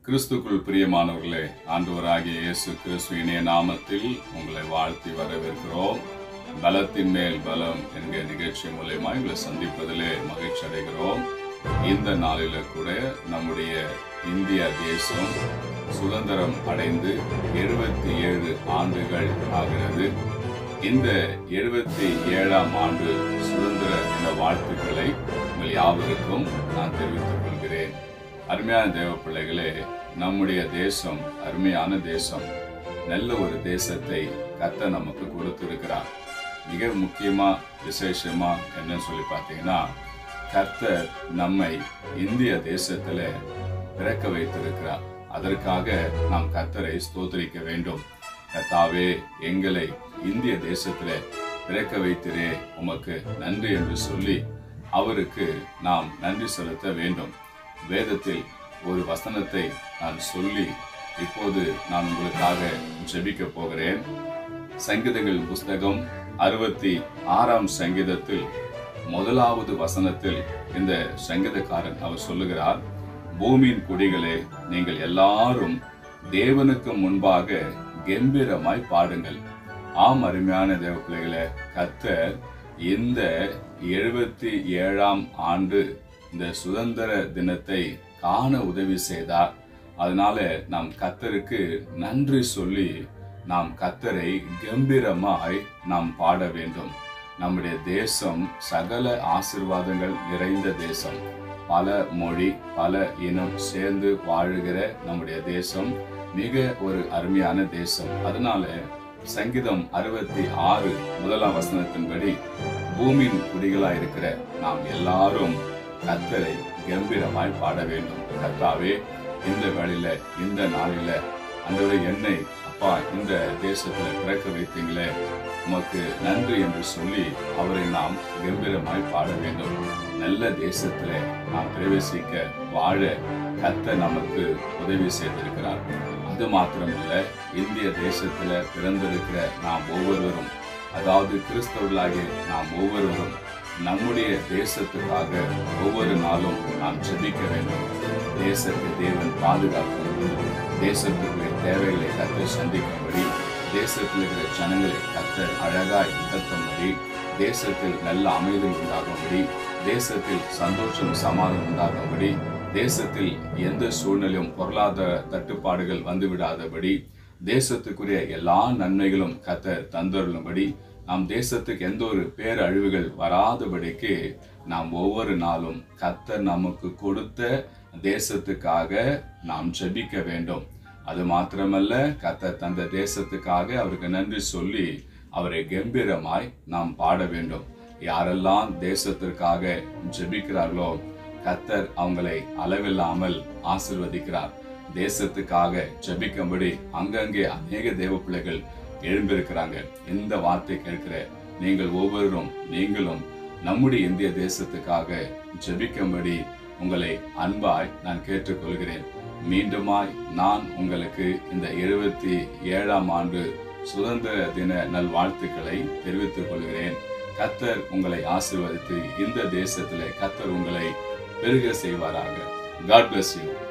கிறிஸ்துக்குள் பிரியமானவர்களே ஆண்டவராகிய இயேசு கிறிஸ்து இணைய நாமத்தில் உங்களை வாழ்த்தி வரவேற்கிறோம் பலத்தின் மேல் பலம் என்கிற நிகழ்ச்சி மூலயமா உங்களை சந்திப்பதிலே மகிழ்ச்சி அடைகிறோம் இந்த நாளில கூட நம்முடைய இந்திய தேசம் சுதந்திரம் அடைந்து எழுபத்தி ஏழு ஆண்டுகள் ஆகிறது இந்த எழுபத்தி ஏழாம் ஆண்டு சுதந்திர தின வாழ்த்துக்களை உங்கள் யாவருக்கும் நான் தெரிவித்துக் கொள்கிறேன் அருமையான தேவ பிள்ளைகளே நம்முடைய தேசம் அருமையான தேசம் நல்ல ஒரு தேசத்தை கத்த நமக்கு கொடுத்திருக்கிறார் மிக முக்கியமா விசேஷமா என்னன்னு சொல்லி பார்த்தீங்கன்னா கர்த்தர் நம்மை இந்திய தேசத்துல பிறக்க வைத்திருக்கிறார் அதற்காக நாம் கர்த்தரை ஸ்தோத்திரிக்க வேண்டும் கர்த்தாவே எங்களை இந்திய தேசத்துல பிறக்க வைத்திரே உமக்கு நன்றி என்று சொல்லி அவருக்கு நாம் நன்றி செலுத்த வேண்டும் வேதத்தில் ஒரு வசனத்தை நான் சொல்லி இப்போது நான் உங்களுக்காக ஜெபிக்க போகிறேன் சங்கீதங்கள் புஸ்தகம் அறுபத்தி ஆறாம் சங்கீதத்தில் முதலாவது வசனத்தில் இந்த சங்கீதக்காரன் அவர் சொல்லுகிறார் பூமியின் குடிகளே நீங்கள் எல்லாரும் தேவனுக்கு முன்பாக கம்பீரமாய் பாடுங்கள் ஆம் அருமையான தேவ பிள்ளைகளே கத்தர் இந்த எழுபத்தி ஏழாம் ஆண்டு இந்த சுதந்திர தினத்தை காண உதவி செய்தார் அதனால நாம் கத்தருக்கு நன்றி சொல்லி நாம் கத்தரை கம்பீரமாய் நாம் பாட வேண்டும் நம்முடைய தேசம் சகல ஆசிர்வாதங்கள் நிறைந்த தேசம் பல மொழி பல இனம் சேர்ந்து வாழுகிற நம்முடைய தேசம் மிக ஒரு அருமையான தேசம் அதனால சங்கீதம் அறுபத்தி ஆறு முதலாம் வசனத்தின்படி பூமியின் குடிகளாய் இருக்கிற நாம் எல்லாரும் கத்தரை கம்பீரமாய் பாட வேண்டும் கர்த்தாவே இந்த வேளையில இந்த நாளில அந்த என்னை அப்பா இந்த தேசத்துல பிறக்க வைத்தீங்களே உமக்கு நன்றி என்று சொல்லி அவரை நாம் கம்பீரமாய் பாட வேண்டும் நல்ல தேசத்துல நாம் பிரவேசிக்க வாழ கத்த நமக்கு உதவி செய்திருக்கிறார் அது மாத்திரமல்ல இந்திய தேசத்துல பிறந்திருக்கிற நாம் ஒவ்வொருவரும் அதாவது கிறிஸ்தவர்களாகிய நாம் ஒவ்வொருவரும் நம்முடைய தேசத்துக்காக ஒவ்வொரு நாளும் நாம் ஜெபிக்க வேண்டும் தேசத்தை தேவன் பாதுகாக்க வேண்டும் தேசத்துக்குரிய தேவைகளை கத்த சந்திக்கும்படி தேசத்தில் இருக்கிற ஜனங்களை கத்த அழகாய் நடத்தும்படி தேசத்தில் நல்ல அமைதி உண்டாகும்படி தேசத்தில் சந்தோஷம் சமாதானம் உண்டாகும்படி தேசத்தில் எந்த சூழ்நிலையும் பொருளாதார தட்டுப்பாடுகள் வந்துவிடாதபடி தேசத்துக்குரிய எல்லா நன்மைகளும் கத்த தந்தருளும்படி நாம் தேசத்துக்கு எந்த ஒரு பேரழிவுகள் வராதபடிக்கு நாம் ஒவ்வொரு நாளும் கத்தர் நமக்கு கொடுத்த தேசத்துக்காக நாம் ஜெபிக்க வேண்டும் அது மாத்திரமல்ல கத்தர் தந்த தேசத்துக்காக அவருக்கு நன்றி சொல்லி அவரை கம்பீரமாய் நாம் பாட வேண்டும் யாரெல்லாம் தேசத்திற்காக ஜெபிக்கிறார்களோ கத்தர் அவங்களை அளவில்லாமல் ஆசிர்வதிக்கிறார் தேசத்துக்காக ஜெபிக்கும்படி அங்கங்கே அநேக தேவ பிள்ளைகள் எழும்பியிருக்கிறாங்க இந்த வார்த்தை கேட்கிற நீங்கள் ஒவ்வொருவரும் நீங்களும் நம்முடைய இந்திய தேசத்துக்காக ஜெபிக்கும்படி உங்களை அன்பாய் நான் கேட்டுக்கொள்கிறேன் மீண்டுமாய் நான் உங்களுக்கு இந்த எழுபத்தி ஏழாம் ஆண்டு சுதந்திர தின நல்வாழ்த்துக்களை தெரிவித்துக் கொள்கிறேன் கத்தர் உங்களை ஆசிர்வதித்து இந்த தேசத்திலே கத்தர் உங்களை பெருக செய்வாராக காட் பிளஸ் யூ